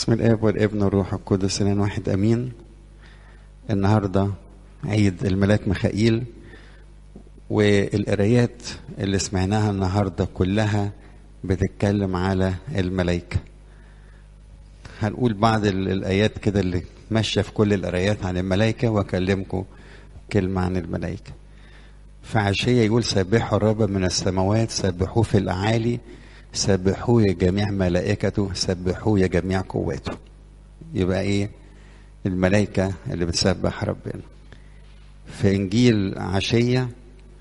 باسم الاب والابن والروح القدس الان واحد امين النهارده عيد الملاك ميخائيل والقرايات اللي سمعناها النهارده كلها بتتكلم على الملائكه هنقول بعض ال- الايات كده اللي ماشيه في كل القرايات عن الملائكه واكلمكم كلمه عن الملائكه فعشية يقول سبحوا الرب من السماوات سبحوه في الأعالي سبحوه يا جميع ملائكته سبحوه يا جميع قواته يبقى ايه الملائكة اللي بتسبح ربنا في إنجيل عشية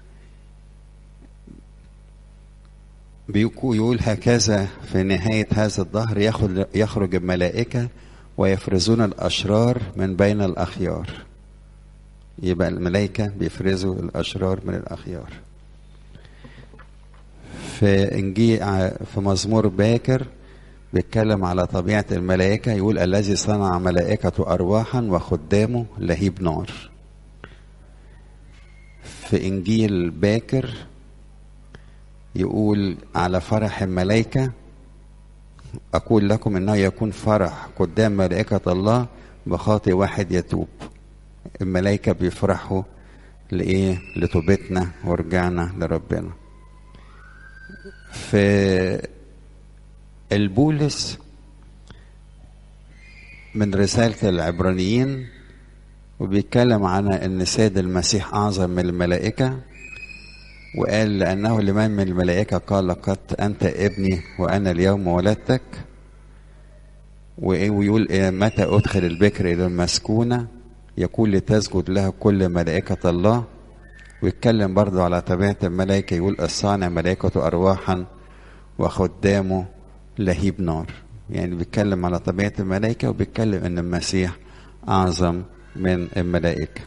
بيقول يقول هكذا في نهاية هذا الظهر يخرج, يخرج الملائكة ويفرزون الأشرار من بين الأخيار يبقى الملائكة بيفرزوا الأشرار من الأخيار في إنجيل في مزمور باكر بيتكلم على طبيعة الملائكة يقول الذي صنع ملائكة أرواحا وخدامه لهيب نار في إنجيل باكر يقول على فرح الملائكة أقول لكم إنه يكون فرح قدام ملائكة الله بخاطئ واحد يتوب الملائكة بيفرحوا لإيه لتوبتنا ورجعنا لربنا في البولس من رسالة العبرانيين وبيتكلم عن ان سيد المسيح اعظم من الملائكة وقال لانه لمن من الملائكة قال لقد انت ابني وانا اليوم ولدتك ويقول إيه متى ادخل البكر الى المسكونه يقول لتسجد له كل ملائكة الله ويتكلم برضه على طبيعة الملائكة يقول الصانع ملائكة أرواحا وخدامه لهيب نار يعني بيتكلم على طبيعة الملائكة وبيتكلم أن المسيح أعظم من الملائكة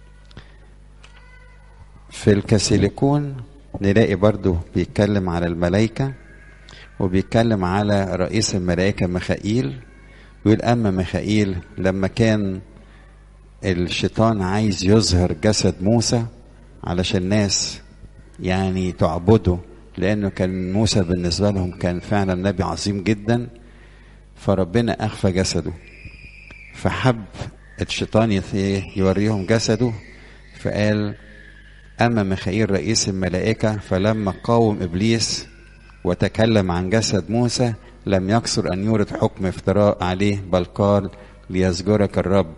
في الكاسيليكون نلاقي برضه بيتكلم على الملائكة وبيتكلم على رئيس الملائكة ميخائيل يقول أما ميخائيل لما كان الشيطان عايز يظهر جسد موسى علشان الناس يعني تعبده لانه كان موسى بالنسبه لهم كان فعلا نبي عظيم جدا فربنا اخفى جسده فحب الشيطان يوريهم جسده فقال اما ميخائيل رئيس الملائكه فلما قاوم ابليس وتكلم عن جسد موسى لم يقصر ان يورد حكم افتراء عليه بل قال ليزجرك الرب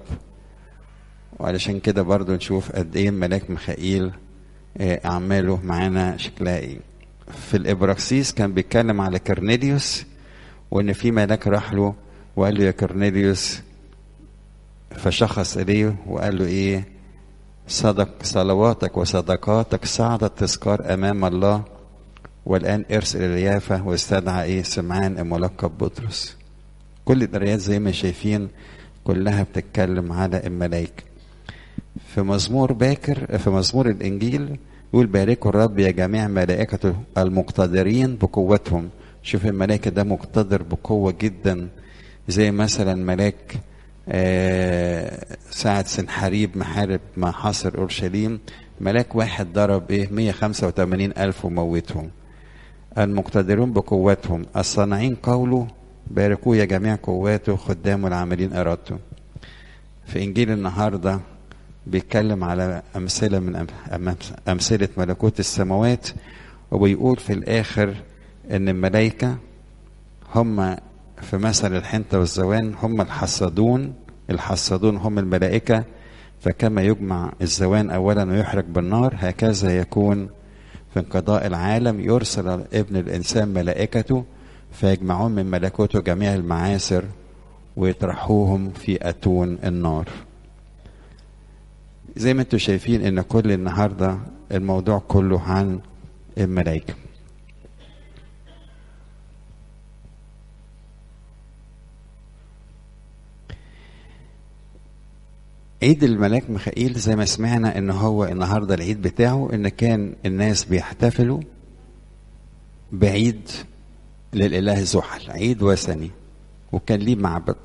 وعلشان كده برضو نشوف قد ايه ملاك ميخائيل اعماله معانا شكلها ايه في الابراكسيس كان بيتكلم على كرنيليوس وان في ملاك راح له وقال له يا كرنيليوس فشخص اليه وقال له ايه صدق صلواتك وصدقاتك صعدت تذكار امام الله والان ارسل اليافه واستدعى ايه سمعان الملقب بطرس كل القرايات زي ما شايفين كلها بتتكلم على الملائكه في مزمور باكر في مزمور الانجيل يقول باركوا الرب يا جميع ملائكته المقتدرين بقوتهم شوف الملائكة ده مقتدر بقوة جدا زي مثلا ملاك آه ساعة سنحريب محارب ما حاصر أورشليم ملاك واحد ضرب إيه 185 ألف وموتهم المقتدرون بقوتهم الصانعين قوله باركوه يا جميع قواته خدامه العاملين إرادته في إنجيل النهارده بيتكلم على أمثلة من أمثلة ملكوت السماوات وبيقول في الآخر إن الملائكة هم في مثل الحنطة والزوان هم الحصادون الحصادون هم الملائكة فكما يجمع الزوان أولا ويحرق بالنار هكذا يكون في انقضاء العالم يرسل ابن الإنسان ملائكته فيجمعون من ملكوته جميع المعاصر ويطرحوهم في أتون النار زي ما انتم شايفين ان كل النهارده الموضوع كله عن الملائكه عيد الملاك ميخائيل زي ما سمعنا ان هو النهارده العيد بتاعه ان كان الناس بيحتفلوا بعيد للاله زحل عيد وثني وكان ليه معبد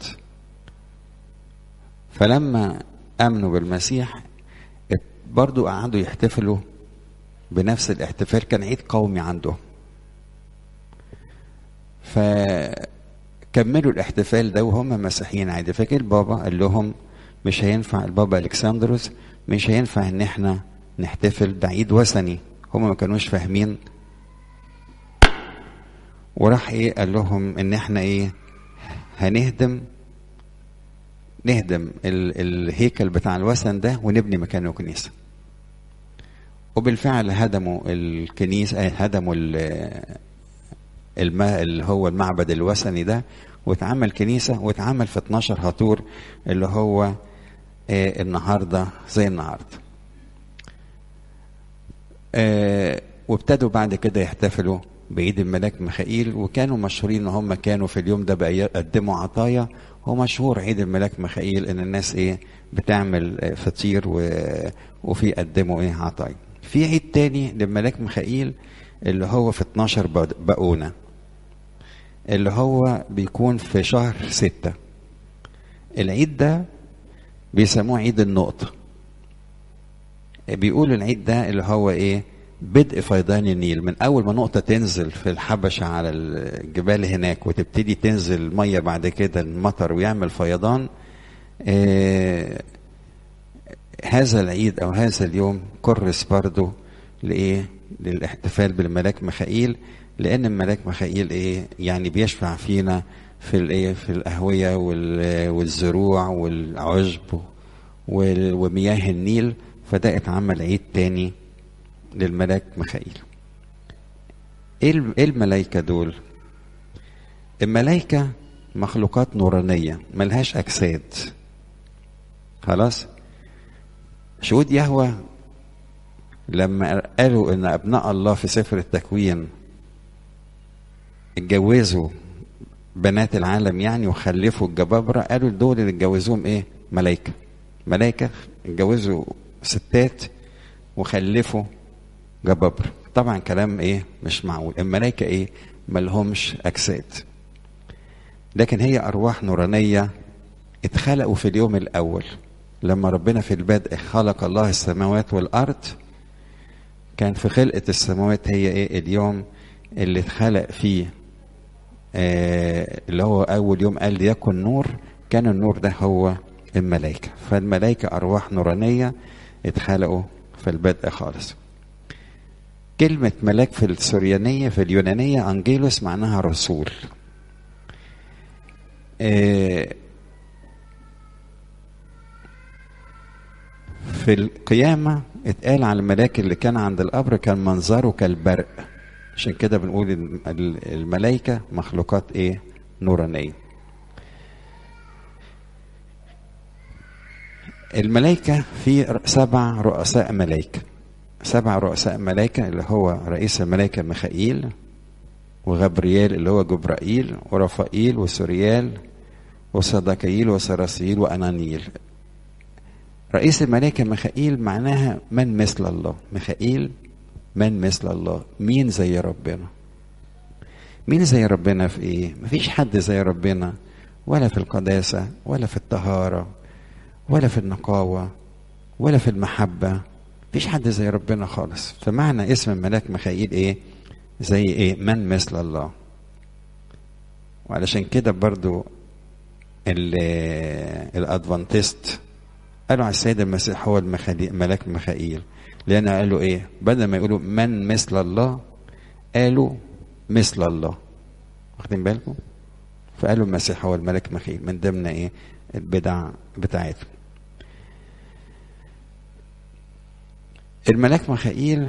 فلما امنوا بالمسيح برضو قعدوا يحتفلوا بنفس الاحتفال كان عيد قومي عندهم ف كملوا الاحتفال ده وهم مسيحيين عادي فجه البابا قال لهم مش هينفع البابا الكسندروس مش هينفع ان احنا نحتفل بعيد وثني هم ما كانوش فاهمين وراح ايه قال لهم ان احنا ايه هنهدم نهدم ال الهيكل بتاع الوثن ده ونبني مكانه كنيسه وبالفعل هدموا الكنيسه هدموا الماء اللي هو المعبد الوثني ده واتعمل كنيسه واتعمل في 12 هاتور اللي هو آه النهارده زي النهارده. آه وابتدوا بعد كده يحتفلوا بعيد الملاك ميخائيل وكانوا مشهورين ان هم كانوا في اليوم ده بيقدموا عطايا هو مشهور عيد الملاك ميخائيل ان الناس ايه بتعمل فطير و... وفي يقدموا ايه عطايا. في عيد تاني للملاك ميخائيل اللي هو في 12 بقونه اللي هو بيكون في شهر ستة العيد ده بيسموه عيد النقطة بيقولوا العيد ده اللي هو ايه بدء فيضان النيل من اول ما نقطة تنزل في الحبشة على الجبال هناك وتبتدي تنزل مية بعد كده المطر ويعمل فيضان آه هذا العيد او هذا اليوم كرس برضه لايه للاحتفال بالملاك ميخائيل لان الملاك ميخائيل ايه يعني بيشفع فينا في الايه في الاهويه والزروع والعشب ومياه النيل فده اتعمل عيد تاني للملاك ميخائيل ايه الملائكه دول الملائكه مخلوقات نورانيه ملهاش اجساد خلاص شهود يهوه لما قالوا ان ابناء الله في سفر التكوين اتجوزوا بنات العالم يعني وخلفوا الجبابره قالوا دول اللي اتجوزوهم ايه ملائكه ملائكه اتجوزوا ستات وخلفوا جبابره طبعا كلام ايه مش معقول الملائكه ايه ملهمش اجساد لكن هي ارواح نورانيه اتخلقوا في اليوم الاول لما ربنا في البدء خلق الله السماوات والارض كان في خلقه السماوات هي ايه اليوم اللي اتخلق فيه آه اللي هو اول يوم قال ليكن نور كان النور ده هو الملائكه فالملائكه ارواح نورانيه اتخلقوا في البدء خالص كلمة ملاك في السريانية في اليونانية أنجيلوس معناها رسول آه في القيامة اتقال على الملاك اللي كان عند القبر كان منظره كالبرق عشان كده بنقول الملائكة مخلوقات ايه نورانية الملائكة في سبع رؤساء ملائكة سبع رؤساء ملائكة اللي هو رئيس الملائكة ميخائيل وغبريال اللي هو جبرائيل ورفائيل وسوريال وصدقيل وسراسيل وأنانيل رئيس الملائكة ميخائيل معناها من مثل الله ميخائيل من مثل الله مين زي ربنا مين زي ربنا في ايه مفيش حد زي ربنا ولا في القداسة ولا في الطهارة ولا في النقاوة ولا في المحبة مفيش حد زي ربنا خالص فمعنى اسم الملاك ميخائيل ايه زي ايه من مثل الله وعلشان كده برضو الادفانتست قالوا على السيد المسيح هو الملاك ميخائيل لان قالوا ايه بدل ما يقولوا من مثل الله قالوا مثل الله واخدين بالكم فقالوا المسيح هو الملك ميخائيل من ضمن ايه البدع بتاعتهم الملاك ميخائيل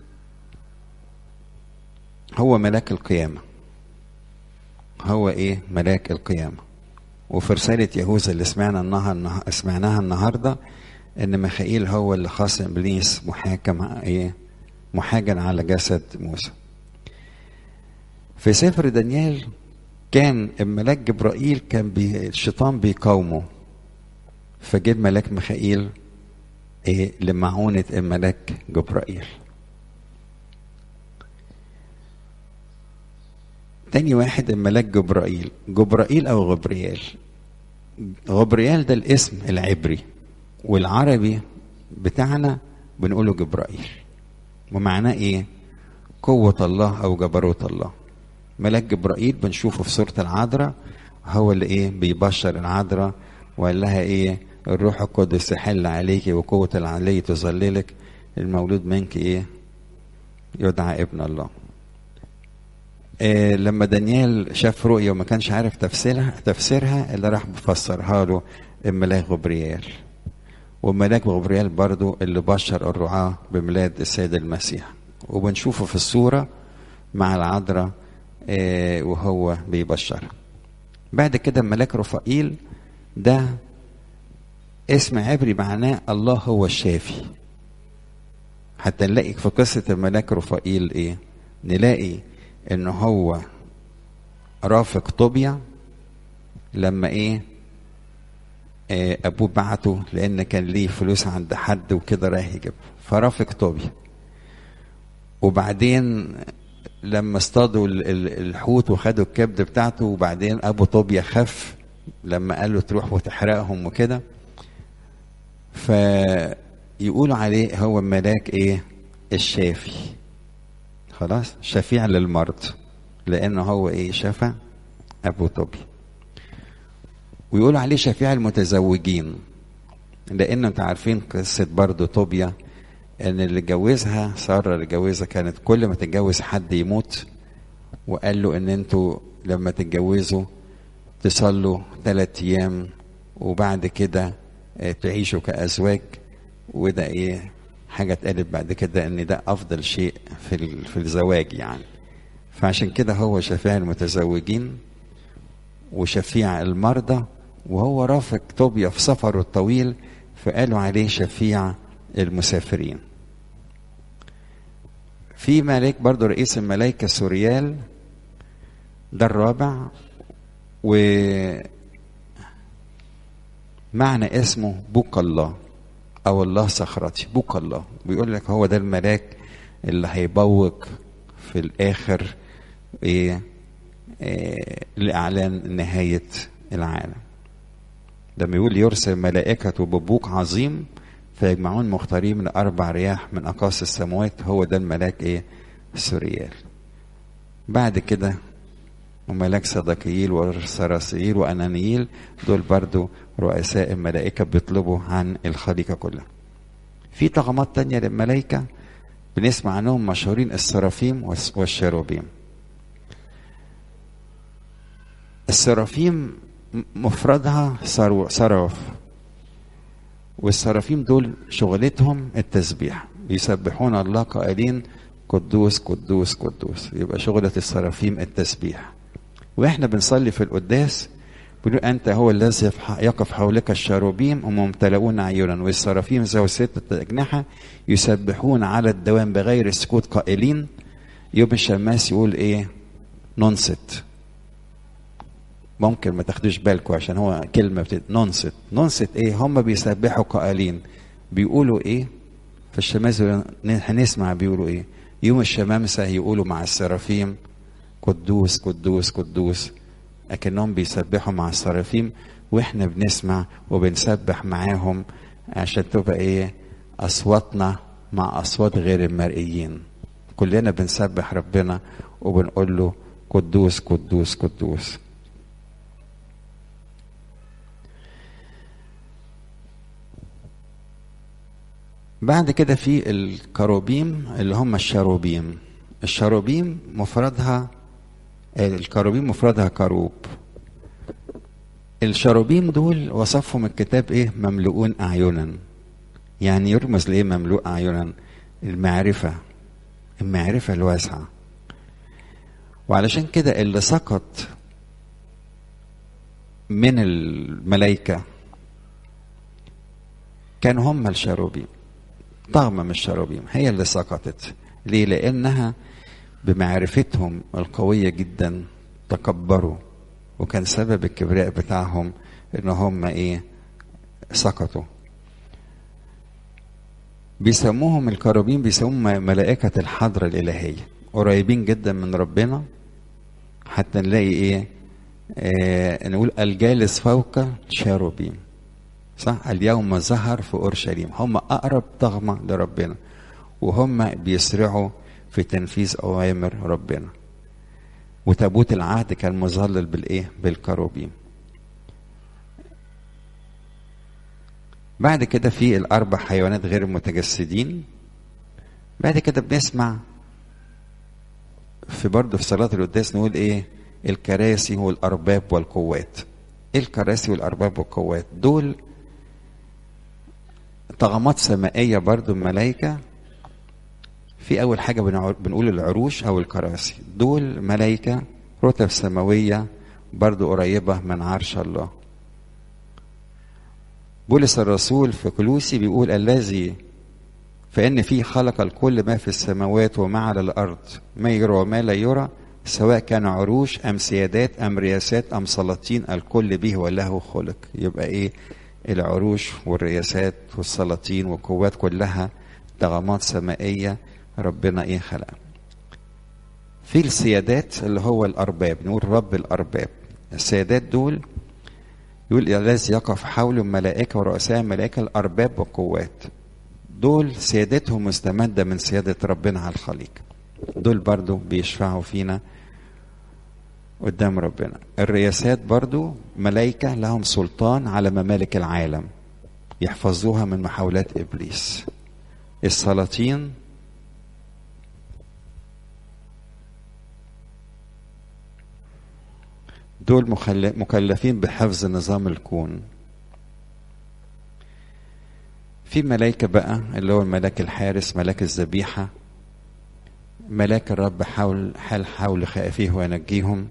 هو ملاك القيامة هو ايه ملاك القيامة وفي رسالة يهوذا اللي سمعنا النهار سمعناها النهاردة ان ميخائيل هو اللي خاص ابليس محاكم ايه محاجن على جسد موسى في سفر دانيال كان الملاك جبرائيل كان بي الشيطان بيقاومه فجه الملاك ميخائيل ايه لمعونة الملاك جبرائيل تاني واحد الملاك جبرائيل جبرائيل او غبريال غبريال ده الاسم العبري والعربي بتاعنا بنقوله جبرائيل ومعناه ايه قوة الله او جبروت الله ملاك جبرائيل بنشوفه في سورة العذراء هو اللي ايه بيبشر العذراء وقال لها ايه الروح القدس يحل عليك وقوة العلي تظللك المولود منك ايه يدعى ابن الله إيه لما دانيال شاف رؤية وما كانش عارف تفسيرها تفسيرها اللي راح بفسرها له الملاك غبريال وملاك غبريال برضو اللي بشر الرعاة بميلاد السيد المسيح وبنشوفه في الصورة مع العذراء إيه وهو بيبشرها بعد كده ملاك رفائيل ده اسم عبري معناه الله هو الشافي حتى نلاقي في قصة الملاك رفائيل ايه نلاقي ان هو رافق طوبيا لما ايه آه ابوه بعته لان كان ليه فلوس عند حد وكده رايح يجيب فرافق طوبيا وبعدين لما اصطادوا الحوت وخدوا الكبد بتاعته وبعدين ابو طوبيا خف لما قال له تروح وتحرقهم وكده فيقولوا عليه هو ملاك ايه الشافي خلاص شفيع للمرض لانه هو ايه شفى ابو طوبيا ويقولوا عليه شفيع المتزوجين لان انتوا عارفين قصه برضه طوبيا ان اللي جوزها ساره اللي جوزها كانت كل ما تتجوز حد يموت وقال له ان انتوا لما تتجوزوا تصلوا ثلاث ايام وبعد كده تعيشوا كازواج وده ايه حاجه اتقالت بعد كده ان ده افضل شيء في في الزواج يعني فعشان كده هو شفيع المتزوجين وشفيع المرضى وهو رافق طوبيا في سفره الطويل فقالوا عليه شفيع المسافرين في ملاك برضو رئيس الملائكة سوريال ده الرابع و معنى اسمه بوك الله او الله صخرتي بوك الله بيقول لك هو ده الملاك اللي هيبوق في الاخر ايه, إيه لاعلان نهايه العالم لما يقول يرسل ملائكته ببوق عظيم فيجمعون مختارين من أربع رياح من أقاصي السماوات هو ده الملاك إيه؟ سوريال. بعد كده وملاك صدقيل وسراسيل وأنانيل دول برضو رؤساء الملائكة بيطلبوا عن الخليقة كلها. في طغمات تانية للملائكة بنسمع عنهم مشهورين السرافيم والشيروبيم. السرافيم مفردها صرف والسرافيم دول شغلتهم التسبيح يسبحون الله قائلين قدوس قدوس قدوس يبقى شغلة السرافيم التسبيح واحنا بنصلي في القداس بنقول انت هو الذي يقف حولك الشاروبيم وممتلئون عيونا والسرافيم ذو ستة أجنحة يسبحون على الدوام بغير سكوت قائلين يوم الشماس يقول ايه ننصت ممكن ما تاخدوش بالكم عشان هو كلمة بتد... نونست نونست ايه هم بيسبحوا قائلين بيقولوا ايه في الشماس هنسمع بيقولوا ايه يوم الشمامسة يقولوا مع السرافيم قدوس قدوس قدوس لكنهم بيسبحوا مع السرافيم واحنا بنسمع وبنسبح معاهم عشان تبقى ايه اصواتنا مع اصوات غير المرئيين كلنا بنسبح ربنا وبنقول له قدوس قدوس قدوس بعد كده في الكروبيم اللي هم الشاروبيم الشاروبيم مفردها الكروبيم مفردها كروب الشاروبيم دول وصفهم الكتاب ايه مملؤون اعينا يعني يرمز لايه مملوء اعينا المعرفه المعرفه الواسعه وعلشان كده اللي سقط من الملائكه كانوا هم الشاروبيم طغمة من الشرابيم هي اللي سقطت ليه لأنها بمعرفتهم القوية جدا تكبروا وكان سبب الكبرياء بتاعهم ان هم ايه سقطوا بيسموهم الكروبين بيسموهم ملائكة الحضرة الإلهية قريبين جدا من ربنا حتى نلاقي ايه آه نقول الجالس فوق شاروبيم صح اليوم ظهر في اورشليم هم اقرب طغمه لربنا وهم بيسرعوا في تنفيذ اوامر ربنا وتابوت العهد كان مظلل بالايه بالكروبيم بعد كده في الاربع حيوانات غير المتجسدين بعد كده بنسمع في برضه في صلاة القداس نقول ايه الكراسي والارباب والقوات ايه الكراسي والارباب والقوات دول طغمات سمائيه برضو الملائكه في اول حاجه بنقول العروش او الكراسي دول ملائكه رتب سماويه برضو قريبه من عرش الله بولس الرسول في كلوسي بيقول الذي فإن فيه خلق الكل ما في السماوات وما على الأرض ما يرى وما لا يرى سواء كان عروش أم سيادات أم رياسات أم سلاطين الكل به وله خلق يبقى إيه العروش والرياسات والسلاطين والقوات كلها طغمات سمائية ربنا إيه خلقها في السيادات اللي هو الأرباب نقول رب الأرباب السيادات دول يقول الذي يقف حوله الملائكة ورؤساء الملائكة الأرباب والقوات دول سيادتهم مستمدة من سيادة ربنا على الخليقة دول برضو بيشفعوا فينا قدام ربنا الرياسات برضو ملائكة لهم سلطان على ممالك العالم يحفظوها من محاولات إبليس السلاطين دول مكلفين بحفظ نظام الكون في ملائكة بقى اللي هو الملاك الحارس ملاك الذبيحة ملاك الرب حول حال حول خائفيه وينجيهم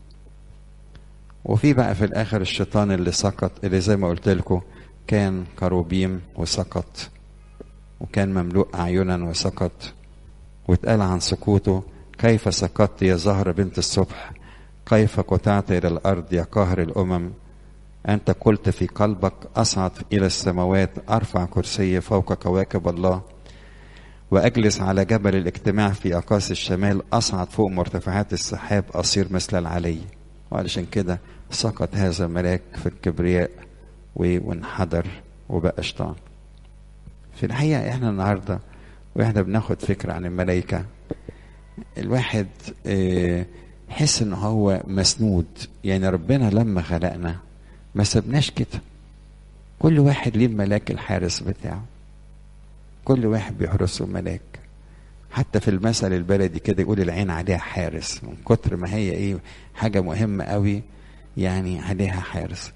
وفي بقى في الآخر الشيطان اللي سقط اللي زي ما قلت لكم كان كروبيم وسقط وكان مملوء أعينا وسقط واتقال عن سقوطه كيف سقطت يا زهر بنت الصبح كيف قطعت إلى الأرض يا قاهر الأمم أنت قلت في قلبك أصعد إلى السماوات أرفع كرسي فوق كواكب الله وأجلس على جبل الاجتماع في أقاصي الشمال أصعد فوق مرتفعات السحاب أصير مثل العلي وعلشان كده سقط هذا الملاك في الكبرياء وانحدر وبقى شيطان في الحقيقة احنا النهاردة واحنا بناخد فكرة عن الملائكة الواحد اه يحس ان هو مسنود يعني ربنا لما خلقنا ما سبناش كده كل واحد ليه الملاك الحارس بتاعه كل واحد بيحرسه ملاك حتى في المثل البلدي كده يقول العين عليها حارس من كتر ما هي ايه حاجة مهمة قوي يعني عليها حارس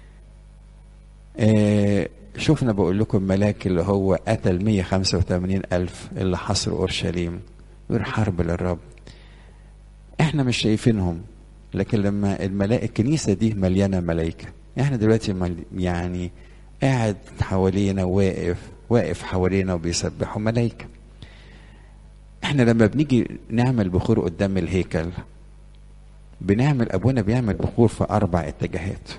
آه شفنا بقول لكم ملاك اللي هو قتل 185 ألف اللي حصروا أورشليم يقول حرب للرب احنا مش شايفينهم لكن لما الملائكة الكنيسة دي مليانة ملائكة احنا دلوقتي مل... يعني قاعد حوالينا واقف واقف حوالينا وبيسبحوا ملائكة احنا لما بنيجي نعمل بخور قدام الهيكل بنعمل ابونا بيعمل بخور في اربع اتجاهات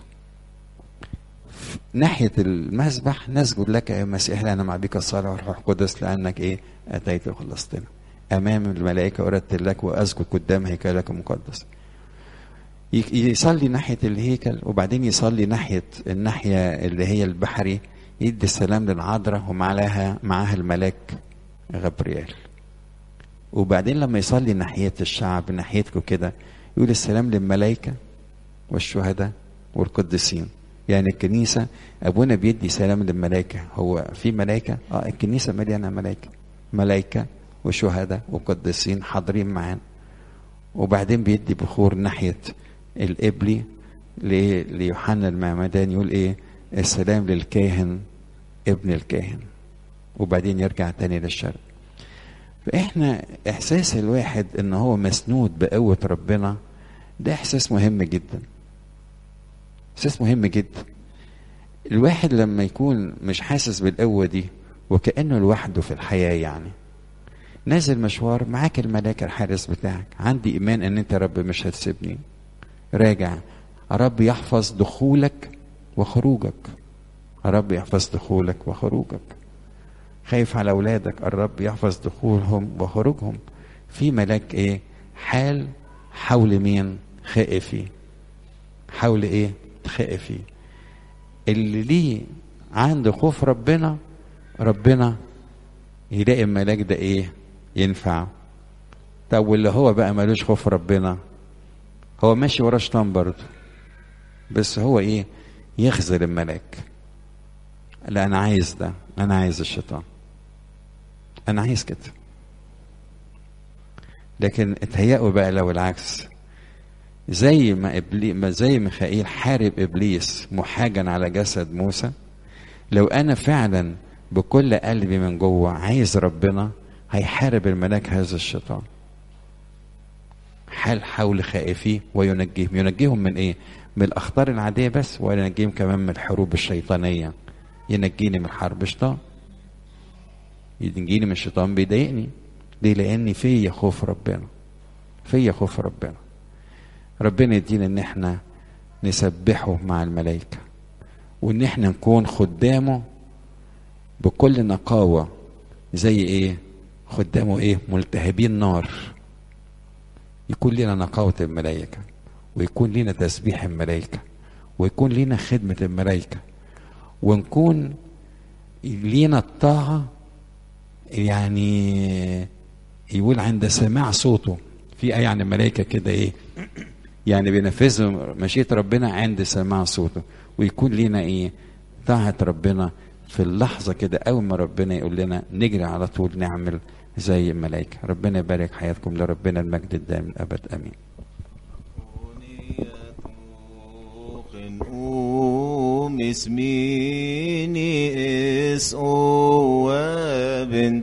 ناحية المسبح نسجد لك يا مسيح لأنا مع بك الصلاة والروح القدس لأنك إيه أتيت وخلصتنا أمام الملائكة أردت لك وأسجد قدام هيكلك المقدس يصلي ناحية الهيكل وبعدين يصلي ناحية الناحية اللي هي البحري يدي السلام للعذراء ومعاها معاها الملاك غبريال وبعدين لما يصلي ناحية الشعب ناحيتكم كده يقول السلام للملائكة والشهداء والقديسين يعني الكنيسة أبونا بيدي سلام للملائكة هو في ملائكة اه الكنيسة مليانة ملائكة ملائكة وشهداء وقديسين حاضرين معانا وبعدين بيدي بخور ناحية الإبلي ليوحنا المعمدان يقول إيه السلام للكاهن ابن الكاهن وبعدين يرجع تاني للشرق فإحنا إحساس الواحد إن هو مسنود بقوة ربنا ده إحساس مهم جدا إحساس مهم جدا الواحد لما يكون مش حاسس بالقوة دي وكأنه لوحده في الحياة يعني نازل مشوار معاك الملاك الحارس بتاعك عندي ايمان ان انت يا رب مش هتسيبني راجع رب يحفظ دخولك وخروجك رب يحفظ دخولك وخروجك خايف على اولادك الرب يحفظ دخولهم وخروجهم في ملاك ايه حال حول مين خائفي حول ايه خائفي اللي ليه عنده خوف ربنا ربنا يلاقي الملاك ده ايه ينفع طب واللي هو بقى ملوش خوف ربنا هو ماشي ورا شيطان برضه بس هو ايه يخذل الملاك لا انا عايز ده انا عايز الشيطان انا عايز كده لكن اتهيأوا بقى لو العكس زي ما إبلي... ما زي ميخائيل حارب ابليس محاجا على جسد موسى لو انا فعلا بكل قلبي من جوه عايز ربنا هيحارب الملاك هذا الشيطان حال حول خائفيه وينجيهم ينجيهم من ايه من الاخطار العاديه بس وينجيهم كمان من الحروب الشيطانيه ينجيني من حرب شيطان ينجيني من الشيطان بيضايقني ليه لاني فيا خوف ربنا فيا خوف ربنا ربنا يدينا ان احنا نسبحه مع الملائكه وان احنا نكون خدامه بكل نقاوه زي ايه خدامه ايه ملتهبين نار يكون لنا نقاوة الملائكة ويكون لنا تسبيح الملائكة ويكون لنا خدمة الملائكة ونكون لينا الطاعة يعني يقول عند سماع صوته في آية عن الملائكة كده إيه يعني بينفذوا مشيئة ربنا عند سماع صوته ويكون لنا إيه طاعة ربنا في اللحظة كده أول ما ربنا يقول لنا نجري على طول نعمل زي الملائكة ربنا يبارك حياتكم لربنا المجد الدائم الأبد أمين اسميني اس او بن